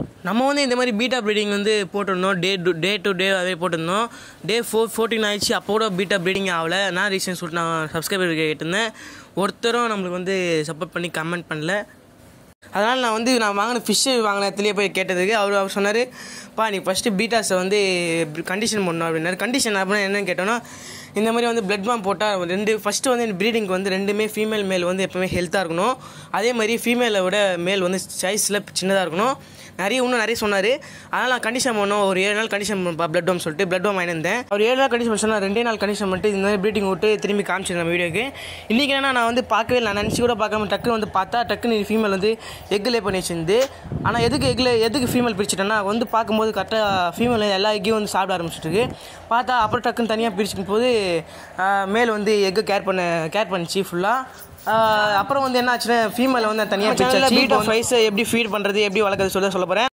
நம்ம வந்து இந்த மாதிரி பீட்டா ப்ரீடிங் வந்து போட்டிருந்தோம் day to day to day அதே போட்டிருந்தோம் டே ஃபோர் ஃபோர்டீன் ஆயிடுச்சு அப்போ கூட பீட்டா ப்ரீடிங் ஆகல நான் ரீசன் சொல்லிட்டு நான் சப்ஸ்கிரைபர் கேட்டிருந்தேன் ஒருத்தரும் நம்மளுக்கு வந்து சப்போர்ட் பண்ணி கமெண்ட் பண்ணல அதனால் நான் வந்து நான் வாங்கின ஃபிஷ்ஷு வாங்கின இடத்துலேயே போய் கேட்டதுக்கு அவர் அவர் சொன்னார் பா நீ ஃபஸ்ட்டு பீட்டாஸை வந்து கண்டிஷன் பண்ணணும் அப்படின்னாரு கண்டிஷன் அப்படின்னா என்னன்னு கேட்டோன்னா இந்த மாதிரி வந்து பிளட் பாம் போட்டால் ரெண்டு ஃபஸ்ட்டு வந்து ப்ரீடிங்க்கு வந்து ரெண்டுமே ஃபீமேல் மேல் வந்து எப்போவுமே ஹெல்த்தாக இருக்கணும் அதே மாதிரி ஃபீமேலை விட மேல் வந்து சைஸில் சின்னதாக இருக்கணும் நிறைய இன்னும் நிறைய சொன்னார் அதனால் நான் கண்டிஷன் பண்ணோம் ஒரு ஏழு நாள் கண்டிஷன் பண்ணப்பா பிளட் பாம் சொல்லிட்டு பிளட் பாம் வாங்கியிருந்தேன் அவர் ஏழு நாள் கண்டிஷன் பண்ண சொன்னார் ரெண்டே நாள் கண்டிஷன் பண்ணிட்டு இந்த மாதிரி ப்ரீடிங் விட்டு திரும்பி காமிச்சிருந்தேன் நம்ம வீடியோக்கு இன்றைக்கி என்னன்னா நான் வந்து பார்க்கவே இல்லை நான் நினச்சி கூட பார்க்காம டக்குன்னு வந்து பார்த்தா டக்குன்னு ஃபீமேல் வந்து எக் லே பண்ணி வச்சிருந்து ஆனால் எதுக்கு எக்கில் எதுக்கு ஃபீமேல் பிரிச்சுட்டேன்னா வந்து பார்க்கும்போது கரெக்டாக ஃபீமேல் எல்லா எக்கையும் வந்து சாப்பிட ஆரம்பிச்சிட்டு பார்த்தா அப்புறம் டக்குன்னு தனியாக பிரிச்சுக்கும் போது மேல் வந்து எக்கு கேர் பண்ண கேர் பண்ணிச்சு ஃபுல்லாக அப்புறம் வந்து என்ன ஆச்சுன்னா ஃபீமேல் வந்து தனியாக பிரிச்சு பீட்டா ஃபைஸை எப்படி ஃபீட் பண்ணுறது எப்படி வளர்க்குறது சொல்ல சொல்ல போகிறேன்